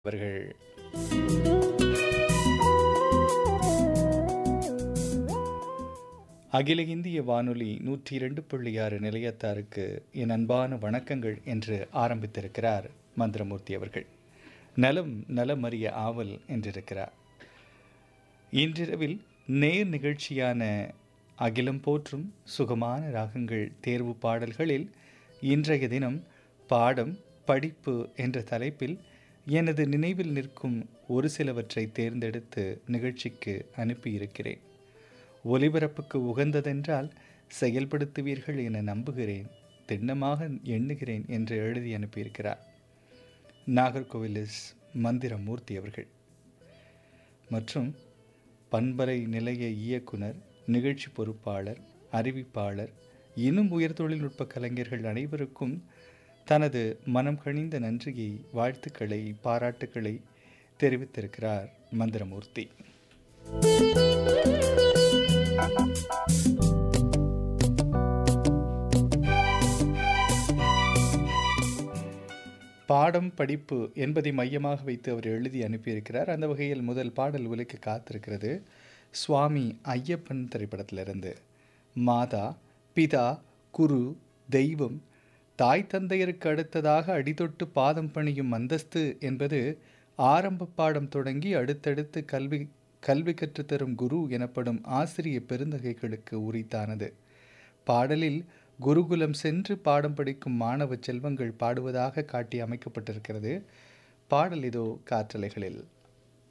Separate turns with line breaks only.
அவர்கள் அகில இந்திய வானொலி நூற்றி இரண்டு புள்ளி ஆறு நிலையத்தாருக்கு என் அன்பான வணக்கங்கள் என்று ஆரம்பித்திருக்கிறார் மந்திரமூர்த்தி அவர்கள் நலம் நலமறிய ஆவல் என்றிருக்கிறார் இன்றிரவில் நேர் நிகழ்ச்சியான அகிலம் போற்றும் சுகமான ராகங்கள் தேர்வு பாடல்களில் இன்றைய தினம் பாடம் படிப்பு என்ற தலைப்பில் எனது நினைவில் நிற்கும் ஒரு சிலவற்றை தேர்ந்தெடுத்து நிகழ்ச்சிக்கு அனுப்பியிருக்கிறேன் ஒலிபரப்புக்கு உகந்ததென்றால் செயல்படுத்துவீர்கள் என நம்புகிறேன் திண்ணமாக எண்ணுகிறேன் என்று எழுதி அனுப்பியிருக்கிறார் நாகர்கோவில் எஸ் மந்திரமூர்த்தி அவர்கள் மற்றும் பண்பலை நிலைய இயக்குனர் நிகழ்ச்சி பொறுப்பாளர் அறிவிப்பாளர் இன்னும் உயர் தொழில்நுட்ப கலைஞர்கள் அனைவருக்கும் தனது மனம் கனிந்த நன்றியை வாழ்த்துக்களை பாராட்டுக்களை தெரிவித்திருக்கிறார் மந்திரமூர்த்தி பாடம் படிப்பு என்பதை மையமாக வைத்து அவர் எழுதி அனுப்பியிருக்கிறார் அந்த வகையில் முதல் பாடல் உலைக்கு காத்திருக்கிறது சுவாமி ஐயப்பன் திரைப்படத்திலிருந்து மாதா பிதா குரு தெய்வம் தாய் தந்தையருக்கு அடுத்ததாக அடிதொட்டு பாதம் பணியும் அந்தஸ்து என்பது ஆரம்ப பாடம் தொடங்கி அடுத்தடுத்து கல்வி கல்வி கற்றுத்தரும் குரு எனப்படும் ஆசிரிய பெருந்தகைகளுக்கு உரித்தானது பாடலில் குருகுலம் சென்று பாடம் படிக்கும் மாணவ செல்வங்கள் பாடுவதாக காட்டி அமைக்கப்பட்டிருக்கிறது பாடல் இதோ காற்றலைகளில்